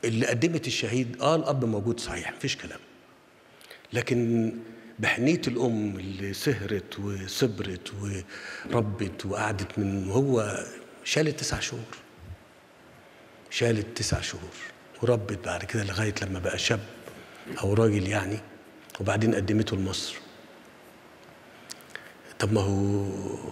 اللي قدمت الشهيد اه الاب موجود صحيح مفيش كلام لكن بحنية الأم اللي سهرت وصبرت وربت وقعدت من وهو شالت تسع شهور شالت تسع شهور وربت بعد كده لغاية لما بقى شاب أو راجل يعني وبعدين قدمته لمصر طب ما هو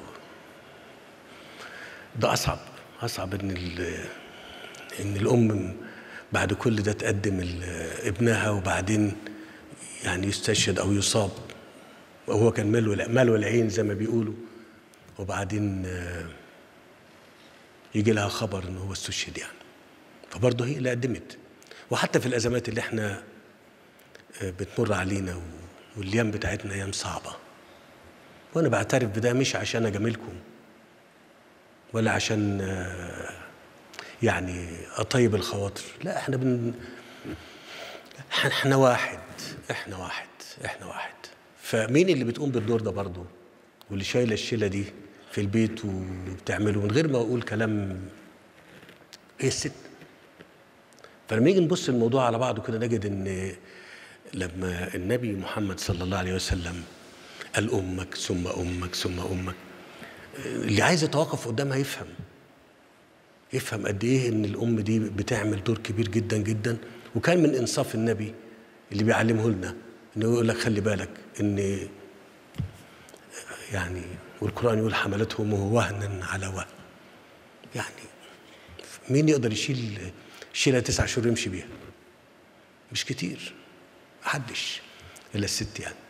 ده أصعب أصعب إن ال- إن الأم بعد كل ده تقدم ال- ابنها وبعدين يعني يستشهد أو يصاب وهو كان ماله ماله العين زي ما بيقولوا وبعدين آه، يجي لها خبر إن هو استشهد يعني فبرضه هي اللي قدمت وحتى في الأزمات اللي احنا آه، بتمر علينا و- والأيام بتاعتنا أيام صعبة وأنا بعترف بده مش عشان أجاملكم ولا عشان آه، يعني أطيب الخواطر لا احنا بن احنا واحد احنا واحد احنا واحد فمين اللي بتقوم بالدور ده برضه واللي شايله الشيله دي في البيت وبتعمله من غير ما اقول كلام هي الست فلما نيجي نبص الموضوع على بعضه كده نجد ان لما النبي محمد صلى الله عليه وسلم قال امك ثم امك ثم امك اللي عايز يتوقف قدامها يفهم يفهم قد ايه ان الام دي بتعمل دور كبير جدا جدا وكان من انصاف النبي اللي بيعلمه لنا انه يقول لك خلي بالك ان يعني والقران يقول حملته امه وهنا على وهن يعني مين يقدر يشيل شيلها تسع شهور يمشي بيها مش كتير محدش الا الست يعني